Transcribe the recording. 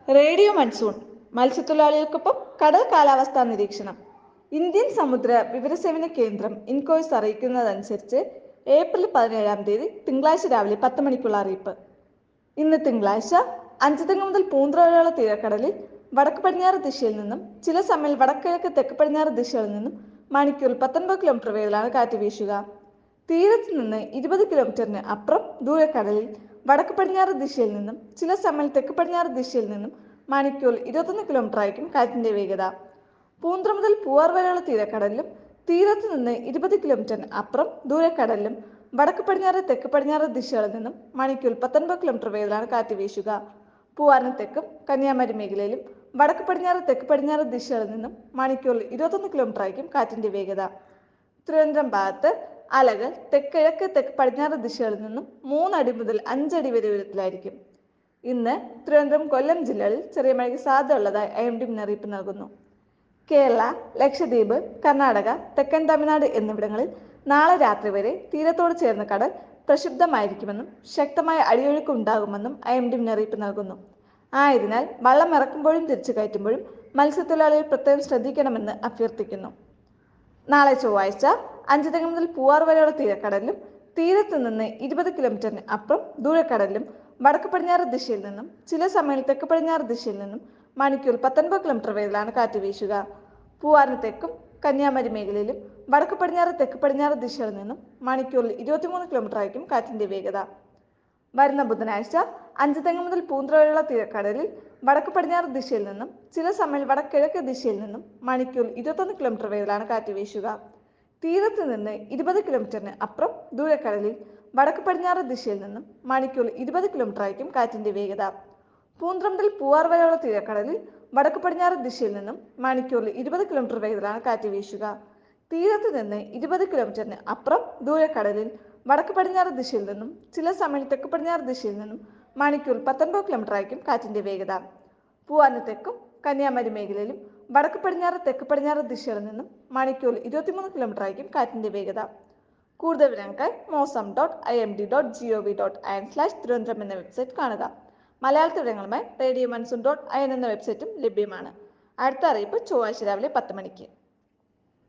radio monsoon മത്സ്യത്തൊഴിലാളികൾക്കൊപ്പം കടൽ കാലാവസ്ഥാ നിരീക്ഷണം ഇന്ത്യൻ സമുദ്ര വിവരസേവന കേന്ദ്രം ഇൻകോയ്സ് അറിയിക്കുന്നതനുസരിച്ച് ഏപ്രിൽ പതിനേഴാം തീയതി തിങ്കളാഴ്ച രാവിലെ പത്ത് മണിക്കുള്ള അറിയിപ്പ് ഇന്ന് തിങ്കളാഴ്ച അഞ്ചുതെങ്ങ് മുതൽ പൂന്തുറ വരെയുള്ള തീരക്കടലിൽ വടക്ക് പടിഞ്ഞാറ് ദിശയിൽ നിന്നും ചില സമയം വടക്കിഴക്ക് തെക്ക് പടിഞ്ഞാറ് ദിശകളിൽ നിന്നും മണിക്കൂറിൽ പത്തൊൻപത് കിലോമീറ്റർ വേഗത്തിലാണ് കാറ്റ് വീശുക തീരത്ത് നിന്ന് ഇരുപത് കിലോമീറ്ററിന് അപ്പുറം ദൂരക്കടലിൽ വടക്ക് പടിഞ്ഞാറ് ദിശയിൽ നിന്നും ചില സമയം തെക്ക് പടിഞ്ഞാറ് ദിശയിൽ നിന്നും മണിക്കൂറിൽ ഇരുപത്തൊന്ന് കിലോമീറ്റർ ആയിരിക്കും കാറ്റിന്റെ വേഗത പൂന്തുറ മുതൽ പൂവാർ വരെയുള്ള തീരക്കടലിലും തീരത്ത് നിന്ന് ഇരുപത് കിലോമീറ്ററിന് അപ്പുറം ദൂരക്കടലിലും വടക്ക് പടിഞ്ഞാറ് തെക്ക് പടിഞ്ഞാറ് ദിശകളിൽ നിന്നും മണിക്കൂറിൽ പത്തൊൻപത് കിലോമീറ്റർ വേഗത്തിലാണ് കാറ്റ് വീശുക പൂവാറിന് തെക്കും കന്യാകുമാരി മേഖലയിലും വടക്ക് പടിഞ്ഞാറ് തെക്ക് പടിഞ്ഞാറ് ദിശകളിൽ നിന്നും മണിക്കൂറിൽ ഇരുപത്തൊന്ന് കിലോമീറ്റർ ആയിരിക്കും കാറ്റിന്റെ വേഗത തിരുവനന്തപുരം ഭാഗത്ത് അലകൾ തെക്കിഴക്ക് തെക്ക് പടിഞ്ഞാറ് ദിശകളിൽ നിന്നും മൂന്നടി മുതൽ അഞ്ചടി വരെ ഉയരത്തിലായിരിക്കും ഇന്ന് തിരുവനന്തപുരം കൊല്ലം ജില്ലകളിൽ ചെറിയ മഴയ്ക്ക് സാധ്യതയുള്ളതായി ഐ എം ഡി മുന്നറിയിപ്പ് നൽകുന്നു കേരള ലക്ഷദ്വീപ് കർണാടക തെക്കൻ തമിഴ്നാട് എന്നിവിടങ്ങളിൽ നാളെ രാത്രി വരെ തീരത്തോട് ചേർന്ന കടൽ പ്രക്ഷുബ്ധമായിരിക്കുമെന്നും ശക്തമായ അടിയൊഴുക്ക് ഉണ്ടാകുമെന്നും ഐ എം ഡി മുന്നറിയിപ്പ് നൽകുന്നു ആയതിനാൽ വള്ളം ഇറക്കുമ്പോഴും തിരിച്ചു കയറ്റുമ്പോഴും മത്സ്യത്തൊഴിലാളികൾ പ്രത്യേകം ശ്രദ്ധിക്കണമെന്ന് അഭ്യർത്ഥിക്കുന്നു നാളെ ചൊവ്വാഴ്ച അഞ്ചുതെങ്ങ് മുതൽ പൂവാർ വരെയുള്ള തീരക്കടലിലും തീരത്ത് നിന്ന് ഇരുപത് കിലോമീറ്ററിന് അപ്പുറം ദൂരക്കടലിലും വടക്ക് പടിഞ്ഞാറ് ദിശയിൽ നിന്നും ചില സമയം തെക്ക് പടിഞ്ഞാറ് ദിശയിൽ നിന്നും മണിക്കൂർ പത്തൊൻപത് കിലോമീറ്റർ വേഗത്തിലാണ് കാറ്റ് വീശുക പൂവാറിന് തെക്കും കന്യാകുമാരി മേഖലയിലും വടക്ക് പടിഞ്ഞാറ് തെക്ക് പടിഞ്ഞാറ് ദിശകളിൽ നിന്നും മണിക്കൂറിൽ ഇരുപത്തിമൂന്ന് കിലോമീറ്റർ ആയിരിക്കും കാറ്റിന്റെ വേഗത വരുന്ന ബുധനാഴ്ച അഞ്ചുതെങ്ങ് മുതൽ പൂന്തുറ വരെയുള്ള തീരക്കടലിൽ വടക്ക് പടിഞ്ഞാറ് ദിശയിൽ നിന്നും ചില സമയം വടക്കിഴക്ക് ദിശയിൽ നിന്നും മണിക്കൂറിൽ ഇരുപത്തൊന്ന് കിലോമീറ്റർ വേഗത്തിലാണ് കാറ്റ് വീശുക തീരത്ത് നിന്ന് ഇരുപത് കിലോമീറ്ററിന് അപ്പുറം ദൂരക്കടലിൽ വടക്ക് പടിഞ്ഞാറ് ദിശയിൽ നിന്നും മണിക്കൂറിൽ ഇരുപത് കിലോമീറ്റർ ആയിരിക്കും കാറ്റിന്റെ വേഗത പൂന്തുറ മുതൽ പൂവാർ വരെയുള്ള തീരക്കടലിൽ വടക്ക് പടിഞ്ഞാറ് ദിശയിൽ നിന്നും മണിക്കൂറിൽ ഇരുപത് കിലോമീറ്റർ വേഗത്തിലാണ് കാറ്റ് വീശുക തീരത്ത് നിന്ന് ഇരുപത് കിലോമീറ്ററിന് അപ്പുറം ദൂരക്കടലിൽ വടക്ക് പടിഞ്ഞാറ് ദിശയിൽ നിന്നും ചില സമയം തെക്ക് പടിഞ്ഞാറ് ദിശയിൽ നിന്നും മണിക്കൂർ പത്തൊൻപത് കിലോമീറ്റർ ആയിരിക്കും കാറ്റിന്റെ വേഗത പൂവാറിന് തെക്കും കന്യാകുമാരി മേഖലയിലും വടക്ക് പടിഞ്ഞാറ് തെക്ക് പടിഞ്ഞാറ് ദിശകളിൽ നിന്നും മണിക്കൂർ ഇരുപത്തിമൂന്ന് കിലോമീറ്റർ ആയിരിക്കും കാറ്റിന്റെ വേഗത കൂടുതൽ വിവരങ്ങൾക്കായി mausam dot I M D dot G O V dot I N slash Thiruvananthapuram എന്ന വെബ്സൈറ്റ് കാണുക മലയാളത്തിൽ വിവരങ്ങളുമായി radio monsoon dot I N എന്ന വെബ്സൈറ്റും ലഭ്യമാണ് അടുത്ത അറിയിപ്പ് ചൊവ്വാഴ്ച രാവിലെ പത്ത് മണിക്ക്